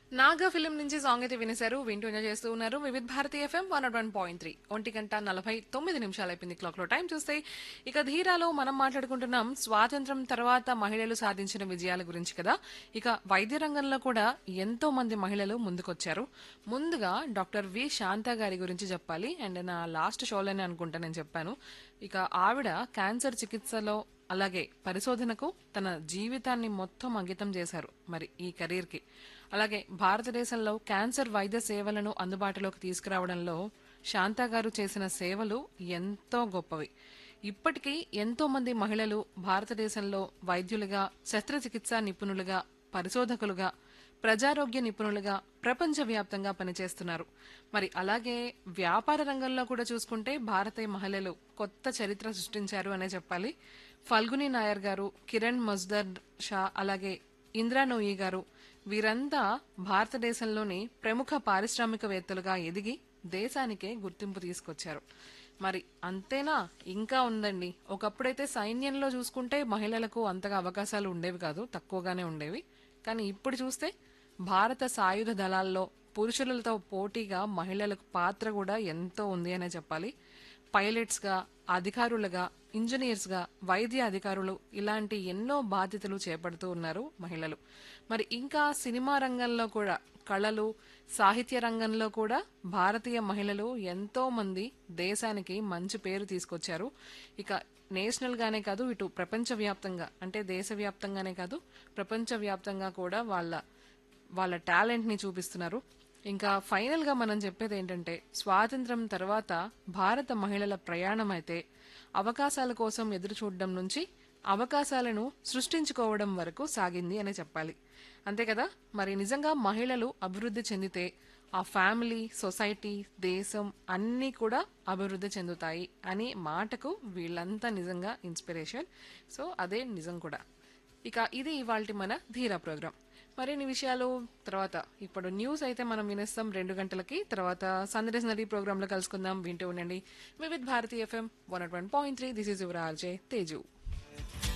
Naga film నుంచి song అయితే వినేశారు వింటూ ఎంజాయ్ చేస్తూ ఉన్నారు Vividh Bharati FM one nought one point three ఒంటి గంట నలభై తొమ్మిది నిమిషాలు అయిపోయింది క్లాక్ లో టైం చూస్తే ఇక ధీరాలో మనం మాట్లాడుకుంటున్నాం స్వాతంత్రం తర్వాత మహిళలు సాధించిన విజయాల గురించి కదా ఇక వైద్య రంగంలో కూడా ఎంతో మంది మహిళలు ముందుకొచ్చారు ముందుగా డాక్టర్ వి శాంత గారి గురించి చెప్పాలి అండ్ నా లాస్ట్ షోలోనే అనుకుంటా నేను చెప్పాను ఇక ఆవిడ క్యాన్సర్ చికిత్సలో అలాగే పరిశోధనకు తన జీవితాన్ని మొత్తం అంకితం చేశారు మరి ఈ కెరీర్కి అలాగే భారతదేశంలో క్యాన్సర్ వైద్య సేవలను అందుబాటులోకి తీసుకురావడంలో శాంతా గారు చేసిన సేవలు ఎంతో గొప్పవి ఇప్పటికీ ఎంతో మంది మహిళలు భారతదేశంలో వైద్యులుగా శస్త్రచికిత్సా నిపుణులుగా పరిశోధకులుగా ప్రజారోగ్య నిపుణులుగా ప్రపంచవ్యాప్తంగా పనిచేస్తున్నారు మరి అలాగే వ్యాపార రంగంలో కూడా చూసుకుంటే భారతీయ మహిళలు కొత్త చరిత్ర సృష్టించారు అనే చెప్పాలి ఫల్గుని నాయర్ గారు కిరణ్ మజ్దర్ షా అలాగే ఇంద్రా నోయి గారు వీరంతా భారతదేశంలోని ప్రముఖ పారిశ్రామికవేత్తలుగా ఎదిగి దేశానికే గుర్తింపు తీసుకొచ్చారు మరి అంతేనా ఇంకా ఉందండి ఒకప్పుడైతే సైన్యంలో చూసుకుంటే మహిళలకు అంతగా అవకాశాలు ఉండేవి కాదు తక్కువగానే ఉండేవి కానీ ఇప్పుడు చూస్తే భారత సాయుధ దళాల్లో పురుషులతో పోటీగా మహిళలకు పాత్ర కూడా ఎంతో ఉంది అనే చెప్పాలి పైలట్స్గా అధికారులుగా ఇంజనీర్స్గా వైద్య అధికారులు ఇలాంటి ఎన్నో బాధ్యతలు చేపడుతూ ఉన్నారు మహిళలు మరి ఇంకా సినిమా రంగంలో కూడా కళలు సాహిత్య రంగంలో కూడా భారతీయ మహిళలు ఎంతో మంది దేశానికి మంచి పేరు తీసుకొచ్చారు ఇక నేషనల్ గానే కాదు ఇటు ప్రపంచవ్యాప్తంగా అంటే దేశవ్యాప్తంగానే కాదు ప్రపంచవ్యాప్తంగా కూడా వాళ్ళ వాళ్ళ టాలెంట్ ని చూపిస్తున్నారు ఇంకా ఫైనల్ గా మనం చెప్పేది ఏంటంటే స్వాతంత్రం తర్వాత భారత మహిళల ప్రయాణం అయితే అవకాశాల కోసం ఎదురు చూడడం నుంచి అవకాశాలను సృష్టించుకోవడం వరకు సాగింది అని చెప్పాలి అంతే కదా మరి నిజంగా మహిళలు అభివృద్ధి చెందితే ఆ ఫ్యామిలీ సొసైటీ దేశం అన్నీ కూడా అభివృద్ధి చెందుతాయి అని మాటకు వీళ్ళంతా నిజంగా ఇన్స్పిరేషన్ సో అదే నిజం కూడా ఇక ఇది ఇవాల్టి మన ధీరా ప్రోగ్రాం మరిన్ని విషయాలు తర్వాత ఇప్పుడు న్యూస్ అయితే మనం వినేస్తాం రెండు గంటలకి తర్వాత సందేశ్ నది ప్రోగ్రామ్ లో కలుసుకుందాం వింటూ ఉండండి Vividh Bharati FM one one point three this is your RJ Teju